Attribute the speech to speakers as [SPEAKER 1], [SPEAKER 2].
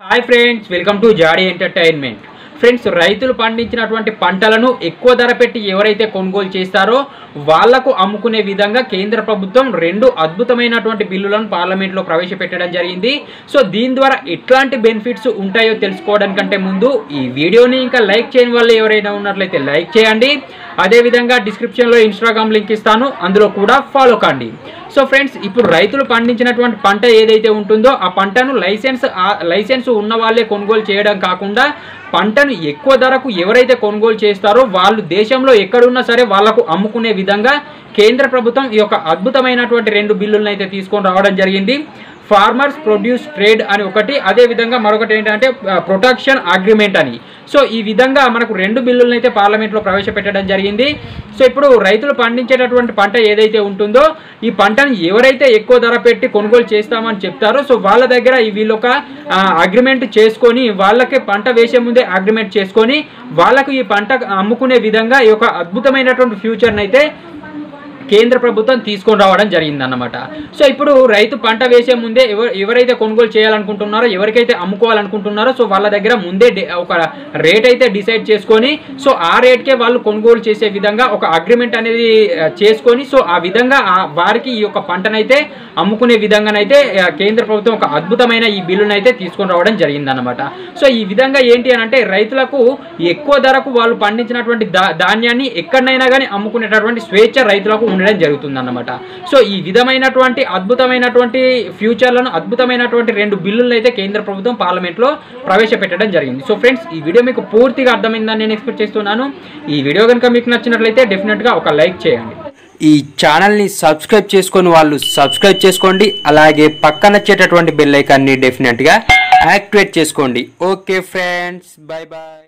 [SPEAKER 1] hi friends welcome to జాడీ entertainment friends రైతులు పండించినటువంటి పంటలను ఎక్కువ ధర పెట్టి ఎవరైతే కొనుగోలు చేస్తారో వాళ్లకు అమ్ముకునే విధంగా కేంద్ర ప్రభుత్వం రెండు అద్భుతమైనటువంటి బిల్లులను పార్లమెంట్లో ప్రవేశపెట్టడం జరిగింది సో దీని ద్వారా ఎట్లాంటి బెనిఫిట్స్ ఉంటాయో తెలుసుకోవడానికంటే ముందు ఈ వీడియోని ఇంకా లైక్ చేయని వాళ్ళు ఎవరైనా ఉన్నట్లయితే లైక్ చేయండి అదేవిధంగా డిస్క్రిప్షన్లో ఇన్స్టాగ్రామ్ లింక్ ఇస్తాను అందులో కూడా ఫాలో కండి సో ఫ్రెండ్స్ ఇప్పుడు రైతులు పండించినటువంటి పంట ఏదైతే ఉంటుందో ఆ పంటను లైసెన్స్ ఆ- లైసెన్స్ ఉన్న వాళ్ళే కొనుగోలు చేయడం కాకుండా పంటను ఎక్కువ ధరకు ఎవరైతే కొనుగోలు చేస్తారో వాళ్ళు దేశంలో ఎక్కడున్నా సరే వాళ్ళకు అమ్ముకునే విధంగా కేంద్ర ప్రభుత్వం ఈ యొక్క అద్భుతమైనటువంటి రెండు బిల్లులను అయితే తీసుకొని రావడం జరిగింది ఫార్మర్స్ ప్రొడ్యూస్ ట్రేడ్ అని ఒకటి అదే విధంగా మరొకటి ఏంటంటే ప్రొటెక్షన్ అగ్రిమెంట్ అని సో ఈ విధంగా మనకు రెండు బిల్లులను అయితే పార్లమెంట్లో ప్రవేశపెట్టడం జరిగింది సో ఇప్పుడు రైతులు పండించేటటువంటి పంట ఏదైతే ఉంటుందో ఈ పంటను ఎవరైతే ఎక్కువ ధర పెట్టి కొనుగోలు చేస్తామని చెప్తారో సో వాళ్ళ దగ్గర ఈ వీళ్ళు ఒక అగ్రిమెంట్ చేసుకొని వాళ్ళకి పంట వేసే ముందే అగ్రిమెంట్ చేసుకొని వాళ్ళకు ఈ పంట అమ్ముకునే విధంగా ఈ యొక్క అద్భుతమైనటువంటి ఫ్యూచర్ని అయితే కేంద్ర ప్రభుత్వం తీసుకొని రావడం జరిగిందన్నమాట సో ఇప్పుడు రైతు పంట వేసే ముందే ఎవరు ఎవరైతే కొనుగోలు చేయాలనుకుంటున్నారో ఎవరికైతే అమ్ముకోవాలనుకుంటున్నారో సో వాళ్ళ దగ్గర ముందే డి- ఒక రేట్ అయితే డిసైడ్ చేసుకొని సో ఆ రేట్కే వాళ్ళు కొనుగోలు చేసే విధంగా ఒక అగ్రిమెంట్ అనేది ఆ, చేసుకొని సో ఆ విధంగా ఆ వారికి ఈ యొక్క పంటనైతే అమ్ముకునే విధంగానైతే ఆ, కేంద్ర ప్రభుత్వం ఒక అద్భుతమైన ఈ బిల్లును అయితే తీసుకొని రావడం జరిగిందన్నమాట సో ఈ విధంగా ఏంటి అని అంటే రైతులకు ఎక్కువ ధరకు వాళ్ళు పండించినటువంటి దా- ధాన్యాన్ని ఎక్కడైనా కానీ అమ్ముకునేటటువంటి స్వేచ్ఛ రైతులకు ఉండడం జరుగుతుందన్నమాట సో ఈ విధమైనటువంటి అద్భుతమైనటువంటి ఫ్యూచర్లను అద్భుతమైనటువంటి రెండు బిల్లులను అయితే కేంద్ర ప్రభుత్వం పార్లమెంట్లో ప్రవేశపెట్టడం జరిగింది సో ఫ్రెండ్స్ ఈ వీడియో మీకు పూర్తిగా అర్థమైందని నేను ఎక్స్పెక్ట్ చేస్తున్నాను ఈ వీడియో కనుక మీకు నచ్చినట్లయితే డెఫినెట్గా ఒక లైక్ చేయండి
[SPEAKER 2] ఈ ఛానల్ని సబ్స్క్రైబ్ చేసుకొని వాళ్ళు సబ్స్క్రైబ్ చేసుకోండి అలాగే పక్కన వచ్చేటటువంటి బెల్ ఐకాన్ని డెఫినెట్గా యాక్టివేట్ చేసుకోండి ఓకే ఫ్రెండ్స్ బాయ్ బాయ్